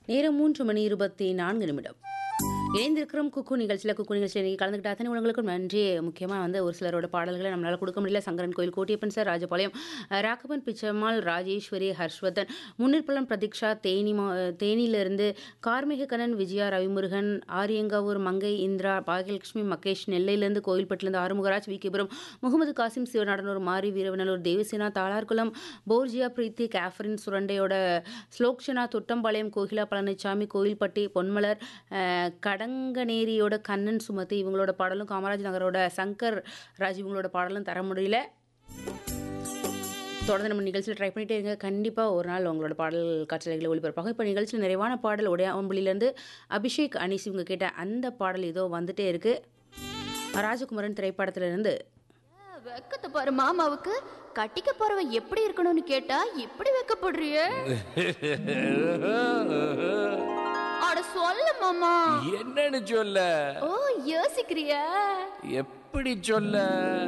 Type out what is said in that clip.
நேரம் மூன்று மணி இருபத்தி நான்கு நிமிடம் இணைந்திருக்கிறோம் குக்கு நிகழ்ச்சியில் குக்கு நிகழ்ச்சியில் நீங்கள் கலந்துக்கிட்ட அத்தனை உங்களுக்கும் நன்றி முக்கியமாக வந்து ஒரு சிலரோட பாடல்களை நம்மளால் கொடுக்க முடியல சங்கரன் கோயில் கோட்டியப்பன் சார் ராஜபாளையம் அஹ், ராகவன் பிச்சம்மாள் ராஜேஸ்வரி ஹர்ஷ்வர்தன் முன்னிற்பலம் பிரதீக்ஷா தேனி மா தேனியிலிருந்து கார்மிக கண்ணன் விஜயா ரவிமுருகன் ஆரியங்காவூர் மங்கை இந்திரா பாகியலட்சுமி மகேஷ் நெல்லையிலேருந்து கோயில்பட்டிலேருந்து ஆறுமுகராஜ் விகேபுரம் முகமது காசிம் சிவநாடனூர் மாரி வீரவனலூர் தேவசேனா தாளார்குளம் போர்ஜியா பிரீத்தி கேஃபரின் சுரண்டையோட ஸ்லோக்ஷனா தொட்டம்பாளையம் கோகிலா பழனிசாமி கோயில்பட்டி பொன்மலர் அஹ், கடங்கநேரியோட கண்ணன் சுமதி இவங்களோட பாடலும் காமராஜ் நகரோட சங்கர் ராஜ் இவங்களோட பாடலும் தர முடியல தொடர்ந்து நம்ம நிகழ்ச்சியில் ட்ரை பண்ணிட்டே இருங்க கண்டிப்பாக ஒரு நாள் உங்களோட பாடல் காட்சிகளை ஒளிபரப்பாகும் இப்போ நிகழ்ச்சியில் நிறைவான பாடல் உடையாம்புலியிலேருந்து அபிஷேக் அனீஸ் இவங்க கேட்ட அந்த பாடல் ஏதோ வந்துட்டே இருக்கு ராஜகுமாரன் திரைப்படத்திலிருந்து வெக்கத்தை பாரு மாமாவுக்கு கட்டிக்க போறவன் எப்படி இருக்கணும்னு கேட்டா இப்படி வெக்கப்படுறியே அட சொல்ல மாமா என்னன்னு சொல்ல ஓ யோசிக்கிறியா எப்படி சொல்ல